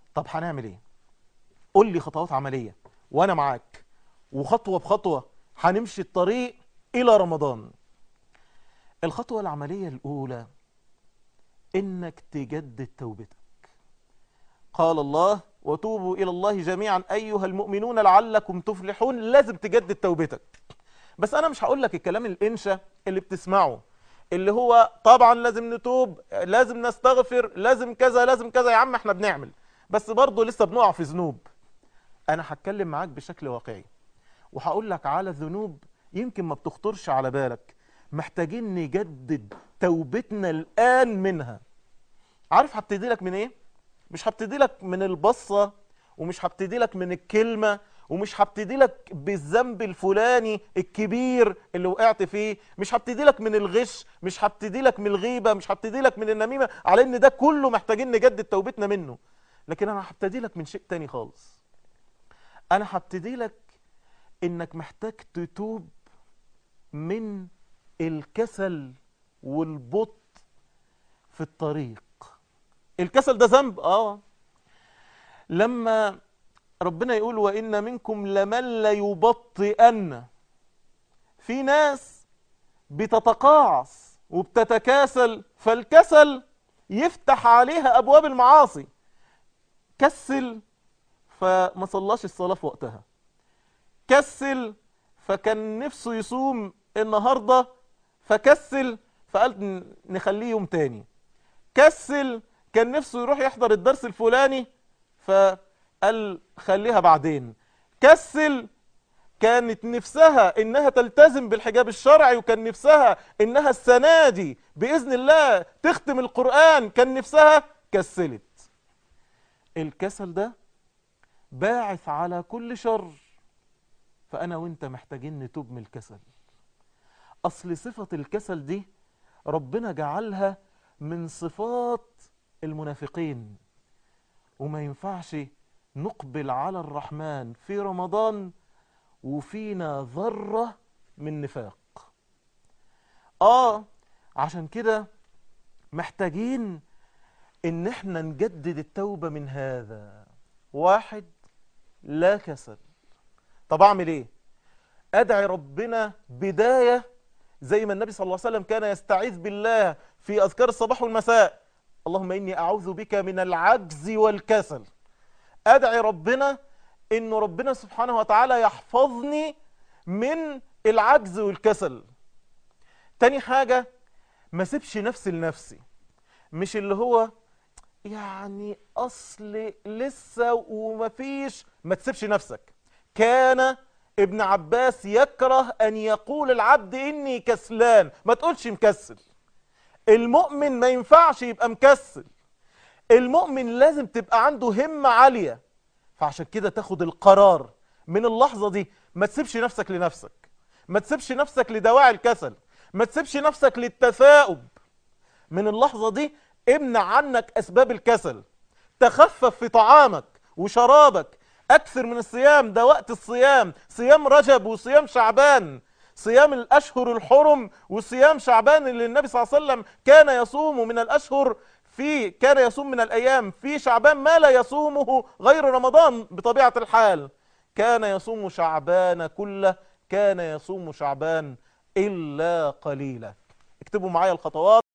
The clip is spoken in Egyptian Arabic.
طب هنعمل ايه قول لي خطوات عملية وانا معاك وخطوة بخطوة هنمشي الطريق الى رمضان الخطوة العملية الاولى انك تجدد توبتك قال الله وتوبوا الى الله جميعا ايها المؤمنون لعلكم تفلحون لازم تجدد توبتك بس انا مش هقول لك الكلام الانشا اللي بتسمعه اللي هو طبعا لازم نتوب لازم نستغفر لازم كذا لازم كذا يا عم احنا بنعمل بس برضه لسه بنقع في ذنوب انا هتكلم معاك بشكل واقعي وهقول لك على ذنوب يمكن ما بتخطرش على بالك محتاجين نجدد توبتنا الان منها عارف هبتدي لك من ايه مش هبتدي لك من البصة ومش هبتدي لك من الكلمة ومش هبتدي لك بالذنب الفلاني الكبير اللي وقعت فيه مش هبتدي لك من الغش مش هبتدي لك من الغيبة مش هبتدي لك من النميمة على ان ده كله محتاجين نجدد توبتنا منه لكن انا هبتدي لك من شيء تاني خالص انا هبتدي لك انك محتاج تتوب من الكسل والبطء في الطريق الكسل ده ذنب اه لما ربنا يقول وان منكم لمن ليبطئن في ناس بتتقاعس وبتتكاسل فالكسل يفتح عليها ابواب المعاصي كسل فما صلاش الصلاه في وقتها كسل فكان نفسه يصوم النهارده فكسل فقال نخليه يوم تاني كسل كان نفسه يروح يحضر الدرس الفلاني فقال خليها بعدين كسل كانت نفسها انها تلتزم بالحجاب الشرعي وكان نفسها انها السنة دي بإذن الله تختم القرآن كان نفسها كسلت الكسل ده باعث على كل شر فأنا وانت محتاجين نتوب من الكسل أصل صفة الكسل دي ربنا جعلها من صفات المنافقين وما ينفعش نقبل على الرحمن في رمضان وفينا ذرة من نفاق آه عشان كده محتاجين ان احنا نجدد التوبة من هذا واحد لا كسل طب اعمل ايه ادعي ربنا بداية زي ما النبي صلى الله عليه وسلم كان يستعيذ بالله في اذكار الصباح والمساء اللهم اني اعوذ بك من العجز والكسل ادعي ربنا انه ربنا سبحانه وتعالى يحفظني من العجز والكسل تاني حاجة ما سيبش نفسي لنفسي مش اللي هو يعني اصل لسه ومفيش ما تسيبش نفسك كان ابن عباس يكره ان يقول العبد اني كسلان ما تقولش مكسل المؤمن ما ينفعش يبقى مكسل المؤمن لازم تبقى عنده همة عالية فعشان كده تاخد القرار من اللحظة دي ما تسيبش نفسك لنفسك ما تسيبش نفسك لدواعي الكسل ما تسيبش نفسك للتثاؤب من اللحظة دي امنع عنك أسباب الكسل تخفف في طعامك وشرابك أكثر من الصيام ده وقت الصيام صيام رجب وصيام شعبان صيام الأشهر الحرم وصيام شعبان اللي النبي صلى الله عليه وسلم كان يصوم من الأشهر في كان يصوم من الأيام في شعبان ما لا يصومه غير رمضان بطبيعة الحال كان يصوم شعبان كله كان يصوم شعبان إلا قليلا اكتبوا معايا الخطوات